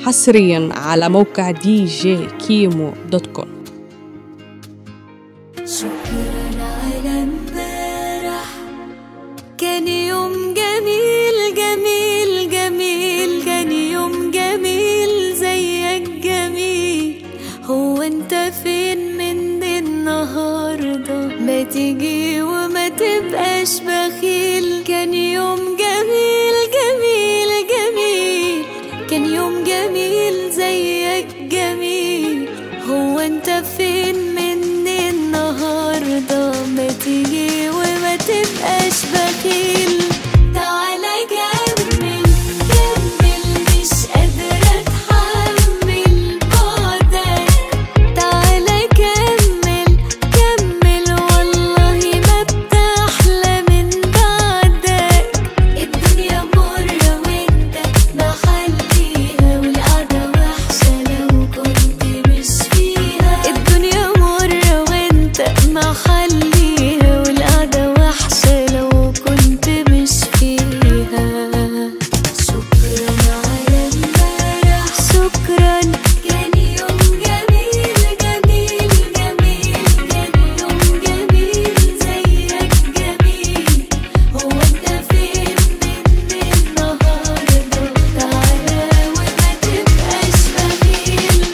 حصريا على موقع دي جي كيمو دوت كوم شكرا على امبارح كان يوم جميل جميل جميل كان يوم جميل زيك جميل هو انت فين من النهارده ما تيجي وما تبقاش بخيل كان يوم جميل جميل جميل كان يوم جميل زيك جميل هو انت فين من النهارده ما تيجي وما تبقاش بخيل تعالى كمل كمل مش قادرة اتحمل بعدك تعالى كمل كمل والله ما بتحلى من بعدك الدنيا مرة وانت محليها والقعدة وحشة لو كنت مش فيها الدنيا مرة وانت محليها والقعدة وحشة لو كنت مش فيها شكرا على امبارح شكرا كان يوم جميل جميل جميل كان يوم جميل زيك جميل هو انت فين من النهارده تعالى وما تبقاش بخيل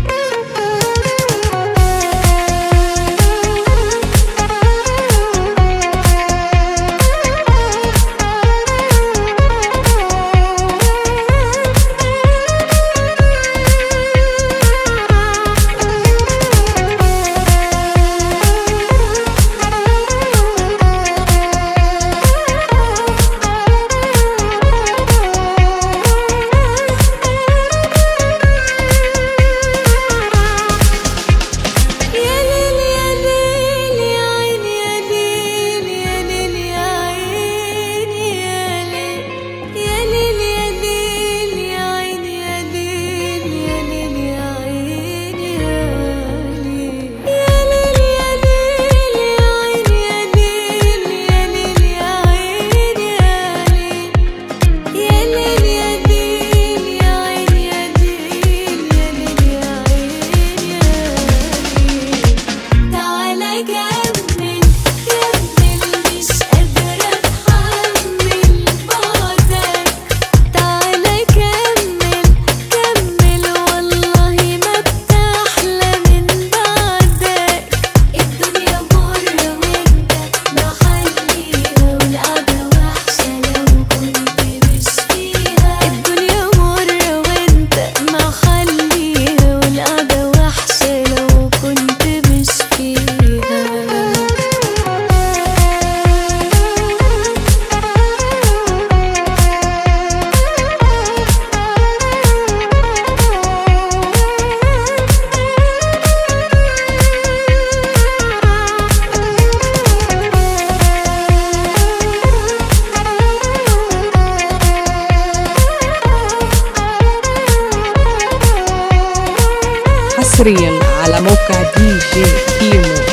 يا ليل يا ليل يا عيني يا ليل يا ليل يا عيني يا ليل يا ليل يا ليل يا عيني يا ليل يا ليل يا عيني يا ليل يا ليل يا ليل يا عيني يا ليل يا ليل يا عيني يا ليل يا ليل يا ليل يا عيني يا ليل يا ليل يا عيني يا ليل تعالى كمل كمل مش قادرة أتحمل بعدك تعالى كمل كمل والله ما بتحلى من بعدك الدنيا مرة وانت محليها والقعدة وحشة لو كنت مش فيها الدنيا مرة وانت محليها والقعدة وحشة لو كنت مش فيها حصريا على موقع دي جي كيمو